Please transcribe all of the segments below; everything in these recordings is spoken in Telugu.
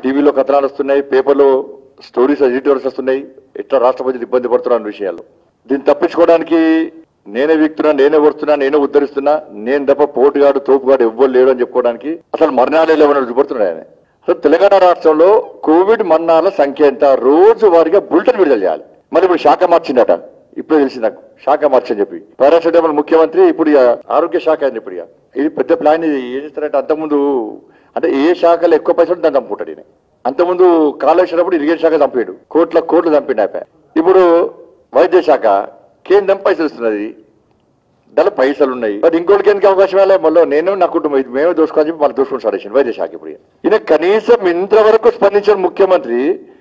టీవీలో కథనాలు వస్తున్నాయి పేపర్లో స్టోరీస్ ఎడిటోర్స్ వస్తున్నాయి ఎట్లా రాష్ట్ర ప్రజలు ఇబ్బంది పడుతున్న విషయాలు దీన్ని తప్పించుకోవడానికి నేనే వీక్తున్నా నేనే వస్తున్నా నేనే ఉద్ధరిస్తున్నా నేను తప్ప పోటుగాడు తోపుగాడు ఎవ్వరు లేడు అని చెప్పుకోవడానికి అసలు మరణాలే లేవని చూపడుతున్నాడు ఆయన అసలు తెలంగాణ రాష్ట్రంలో కోవిడ్ మరణాల సంఖ్య ఎంత రోజు వారిగా బులెటిన్ విడుదల చేయాలి మరి ఇప్పుడు శాఖ మార్చిందట ఇప్పుడే తెలిసింది నాకు శాఖ మార్చని చెప్పి పారాసెటమాల్ ముఖ్యమంత్రి ఇప్పుడు ఇక ఆరోగ్య శాఖ అయింది ఇప్పుడు ఇక ఇది పెద్ద ప్లాన్ ఇది ఏం చేస్తారంటే అంతకుముందు అంటే ఏ శాఖలో ఎక్కువ పైసలు దాన్ని చంపుకుంటాడు ఈయన అంతకుముందు కాళేశ్వరప్పుడు ఇరిగేషన్ శాఖ చంపాడు కోట్ల కోట్లు చంపిండు ఆయన ఇప్పుడు వైద్య శాఖ కేంద్రం పైసలు ఇస్తున్నది దానిలో పైసలు ఉన్నాయి మరి ఇంకోటికి ఎందుకు అవకాశం ఇవ్వాలి మళ్ళీ నేను నా కుటుంబం ఇది మేమే దోసుకోవాలని చెప్పి మళ్ళీ దోసుకొని సాడేసింది వైద్య శాఖ ఇప్పుడు ఈయన. ఈయన కనీసం ఇంతవరకు స్పందించిన ముఖ్యమంత్రి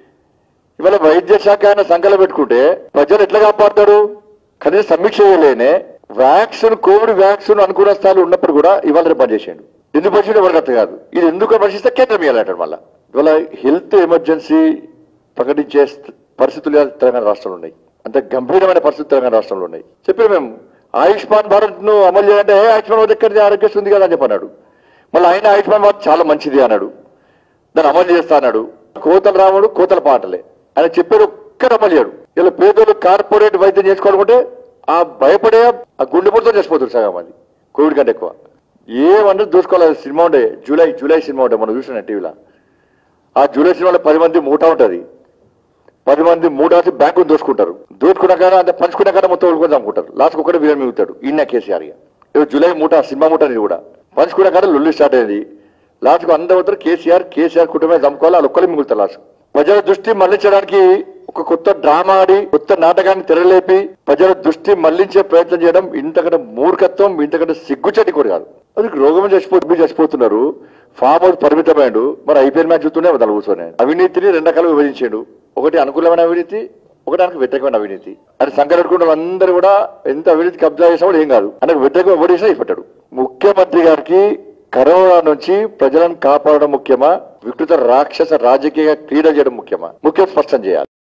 ఇవాళ వైద్య శాఖ ఆయన సంఖ్యలో పెట్టుకుంటే ప్రజలు ఎట్లా కాపాడతారు కనీసం సమీక్ష చేయలేనే వ్యాక్సిన్ కోవిడ్ వ్యాక్సిన్ అనుకూల స్థాయిలో ఉన్నప్పుడు కూడా ఇవాళ రేపు పనిచేసాడు ఎందుకు పరిస్థితి ఎవరికి అర్థం కాదు ఇది ఎందుకు పరిస్థితి కేంద్రం ఇవ్వాలంటారు మళ్ళా ఇవాళ హెల్త్ ఎమర్జెన్సీ ప్రకటించే స్థ- పరిస్థితులు ఇవాళ తెలంగాణ రాష్ట్రంలో ఉన్నాయి అంత గంభీరమైన పరిస్థితులు తెలంగాణ రాష్ట్రంలో ఉన్నాయి చెప్పారు మేము ఆయుష్మాన్ భారత్ ను అమలు చేయాలంటే "ఏ, ఆయుష్మాన్ భారత్ ఎక్కడిది ఆరోగ్యశ్రీ ఉంది కదా అని చెప్పి అన్నాడు మళ్ళీ ఆయన ఆయుష్మాన్ భారత్ చాలా మంచిది అన్నాడు దాన్ని అమలు చేస్తా అన్నాడు కోతల రాముడు కోతల పాటలే ఆయన చెప్పాడు ఒక్కడ అమలు చేయడు ఇలా పేదలు కార్పొరేట్ వైద్యం చేసుకోవాలనుకుంటే ఆ భయపడే ఆ గుండెపోటుతో చచ్చిపోతారు సగం మంది కోవిడ్ కంటే ఎక్కువ ఏమన్నా దూసుకోవాలి సినిమా ఉండే జూలై జూలై సినిమా ఉండే మనం చూసిన టీవీలో ఆ జూలై సినిమాలో పది మంది మూట ఉంటది పది మంది మూడాసి బ్యాంకును దోసుకుంటారు దోచుకున్నాక అంటే పంచుకున్నాక మొత్తం వాళ్ళకొని చంపుకుంటారు లాస్ట్ ఒకటి వీరం మిగుతాడు ఈయన కేసీఆర్ ఇక. ఇది జూలై మూట సినిమా మూట ఇది కూడా పంచుకున్నాక లొల్లి స్టార్ట్ అయింది లాస్ట్కు అందరూ అవుతారు కేసీఆర్ కేసీఆర్ కుటుంబమే చంపుకోవాలి వాళ్ళు ఒక్కరే మిగులుతారు లాస్ట్ ప్రజల దృష్టి మళ్లించడానికి ఒక కొత్త డ్రామా ఆడి కొత్త నాటకాన్ని తెరలేపి ప్రజల దృష్టి మళ్లించే ప్రయత్నం చేయడం ఇంతకంటే మూర్ఖత్వం ఇంతకంటే సిగ్గుచటి కూడా కాదు అది రోగం చచ్చిపోతు చచ్చిపోతున్నారు ఫామ్ హౌస్ పరిమితమైండు మరి ఐపీఎల్ మ్యాచ్ చూస్తూనే దాని కూర్చొని అవినీతిని రెండు రకాలుగా విభజించాడు ఒకటి అనుకూలమైన అవినీతి ఒకటి ఆయనకు వ్యతిరేకమైన అవినీతి అది సంకరెట్టుకున్న అందరూ కూడా ఎంత అవినీతి కబ్జా చేసినా కూడా ఏం కాదు ఆయనకు వ్యతిరేకం ఎవరు చేసినా ఇప్పటాడు ముఖ్యమంత్రి గారికి కరోనా నుంచి ప్రజలను కాపాడడం ముఖ్యమా వికృత రాక్షస రాజకీయ క్రీడ చేయడం ముఖ్యమా ముఖ్యం స్పష్టం చేయాలి